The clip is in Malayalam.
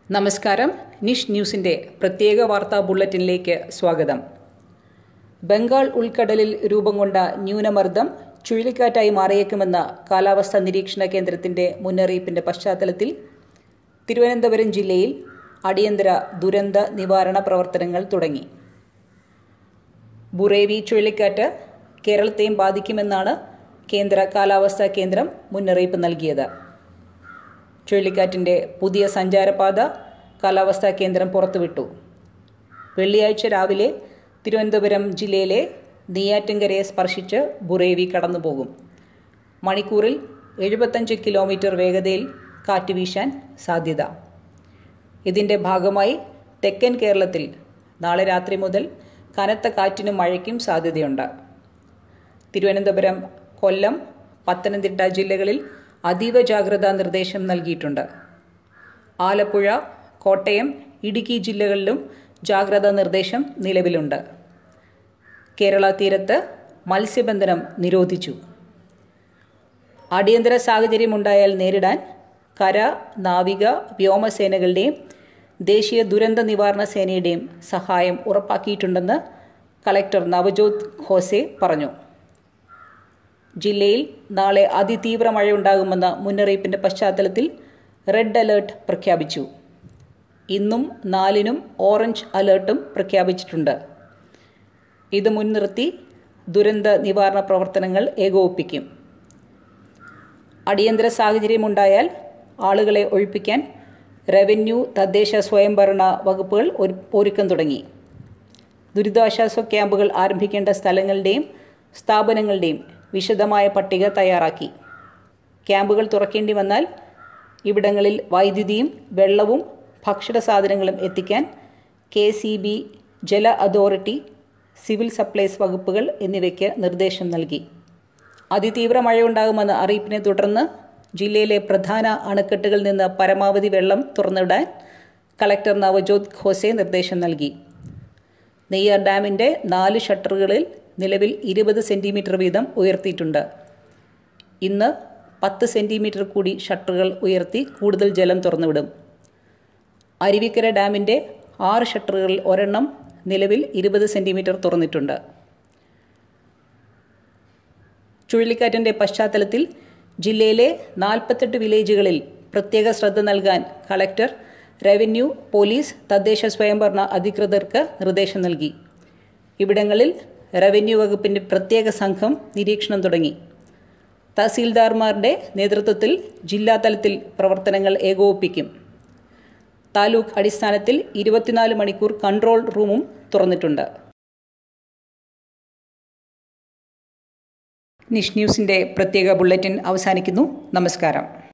നമസ്കാരം നിഷ് ന്യൂസിന്റെ പ്രത്യേക വാർത്താ ബുള്ളറ്റിനിലേക്ക് സ്വാഗതം ബംഗാൾ ഉൾക്കടലിൽ രൂപം കൊണ്ട ന്യൂനമർദ്ദം ചുഴലിക്കാറ്റായി മാറിയേക്കുമെന്ന കാലാവസ്ഥാ നിരീക്ഷണ കേന്ദ്രത്തിന്റെ മുന്നറിയിപ്പിന്റെ പശ്ചാത്തലത്തിൽ തിരുവനന്തപുരം ജില്ലയിൽ അടിയന്തര ദുരന്ത നിവാരണ പ്രവർത്തനങ്ങൾ തുടങ്ങി ബുറേവി ചുഴലിക്കാറ്റ് കേരളത്തെയും ബാധിക്കുമെന്നാണ് കേന്ദ്ര കാലാവസ്ഥാ കേന്ദ്രം മുന്നറിയിപ്പ് നൽകിയത് ചുഴലിക്കാറ്റിന്റെ പുതിയ സഞ്ചാരപാത കാലാവസ്ഥാ കേന്ദ്രം പുറത്തുവിട്ടു വെള്ളിയാഴ്ച രാവിലെ തിരുവനന്തപുരം ജില്ലയിലെ നെയ്യാറ്റിൻകരയെ സ്പർശിച്ച് ബുറേവി കടന്നുപോകും മണിക്കൂറിൽ എഴുപത്തഞ്ച് കിലോമീറ്റർ വേഗതയിൽ കാറ്റ് വീശാൻ സാധ്യത ഇതിന്റെ ഭാഗമായി തെക്കൻ കേരളത്തിൽ നാളെ രാത്രി മുതൽ കനത്ത കാറ്റിനും മഴയ്ക്കും സാധ്യതയുണ്ട് തിരുവനന്തപുരം കൊല്ലം പത്തനംതിട്ട ജില്ലകളിൽ അതീവ ജാഗ്രതാ നിർദ്ദേശം നൽകിയിട്ടുണ്ട് ആലപ്പുഴ കോട്ടയം ഇടുക്കി ജില്ലകളിലും ജാഗ്രതാ നിർദ്ദേശം നിലവിലുണ്ട് കേരള തീരത്ത് മത്സ്യബന്ധനം നിരോധിച്ചു അടിയന്തര സാഹചര്യമുണ്ടായാൽ നേരിടാൻ കര നാവിക വ്യോമസേനകളുടെയും ദേശീയ ദുരന്ത നിവാരണ സേനയുടെയും സഹായം ഉറപ്പാക്കിയിട്ടുണ്ടെന്ന് കളക്ടർ നവജോത് ഖോസെ പറഞ്ഞു ജില്ലയിൽ നാളെ അതിതീവ്ര മഴയുണ്ടാകുമെന്ന മുന്നറിയിപ്പിന്റെ പശ്ചാത്തലത്തിൽ റെഡ് അലേർട്ട് പ്രഖ്യാപിച്ചു ഇന്നും നാലിനും ഓറഞ്ച് അലേർട്ടും പ്രഖ്യാപിച്ചിട്ടുണ്ട് ഇത് മുൻനിർത്തി ദുരന്ത നിവാരണ പ്രവർത്തനങ്ങൾ ഏകോപിപ്പിക്കും അടിയന്തര സാഹചര്യമുണ്ടായാൽ ആളുകളെ ഒഴിപ്പിക്കാൻ റവന്യൂ തദ്ദേശ സ്വയംഭരണ വകുപ്പുകൾ ഒരുക്കം തുടങ്ങി ദുരിതാശ്വാസ ക്യാമ്പുകൾ ആരംഭിക്കേണ്ട സ്ഥലങ്ങളുടെയും സ്ഥാപനങ്ങളുടെയും വിശദമായ പട്ടിക തയ്യാറാക്കി ക്യാമ്പുകൾ തുറക്കേണ്ടി വന്നാൽ ഇവിടങ്ങളിൽ വൈദ്യുതിയും വെള്ളവും ഭക്ഷണ സാധനങ്ങളും എത്തിക്കാൻ കെ സി ബി ജല അതോറിറ്റി സിവിൽ സപ്ലൈസ് വകുപ്പുകൾ എന്നിവയ്ക്ക് നിർദ്ദേശം നൽകി അതിതീവ്ര മഴയുണ്ടാകുമെന്ന അറിയിപ്പിനെ തുടർന്ന് ജില്ലയിലെ പ്രധാന അണക്കെട്ടുകളിൽ നിന്ന് പരമാവധി വെള്ളം തുറന്നിടാൻ കളക്ടർ നവജോത് ഖോസെ നിർദ്ദേശം നൽകി നെയ്യാർ ഡാമിന്റെ നാല് ഷട്ടറുകളിൽ നിലവിൽ ഇരുപത് സെന്റിമീറ്റർ വീതം ഉയർത്തിയിട്ടുണ്ട് ഇന്ന് പത്ത് സെന്റിമീറ്റർ കൂടി ഷട്ടറുകൾ ഉയർത്തി കൂടുതൽ ജലം തുറന്നുവിടും അരുവിക്കര ഡാമിന്റെ ആറ് ഷട്ടറുകളിൽ ഒരെണ്ണം നിലവിൽ ഇരുപത് സെന്റിമീറ്റർ തുറന്നിട്ടുണ്ട് ചുഴലിക്കാറ്റിന്റെ പശ്ചാത്തലത്തിൽ ജില്ലയിലെ നാൽപ്പത്തെട്ട് വില്ലേജുകളിൽ പ്രത്യേക ശ്രദ്ധ നൽകാൻ കളക്ടർ റവന്യൂ പോലീസ് തദ്ദേശ സ്വയംഭരണ അധികൃതർക്ക് നിർദ്ദേശം നൽകി ഇവിടങ്ങളിൽ റവന്യൂ വകുപ്പിന്റെ പ്രത്യേക സംഘം നിരീക്ഷണം തുടങ്ങി തഹസീൽദാർമാരുടെ നേതൃത്വത്തിൽ ജില്ലാതലത്തിൽ പ്രവർത്തനങ്ങൾ ഏകോപിപ്പിക്കും താലൂക്ക് അടിസ്ഥാനത്തിൽ ഇരുപത്തിനാല് മണിക്കൂർ കൺട്രോൾ റൂമും തുറന്നിട്ടുണ്ട് നിഷ് ന്യൂസിന്റെ പ്രത്യേക ബുള്ളറ്റിൻ അവസാനിക്കുന്നു നമസ്കാരം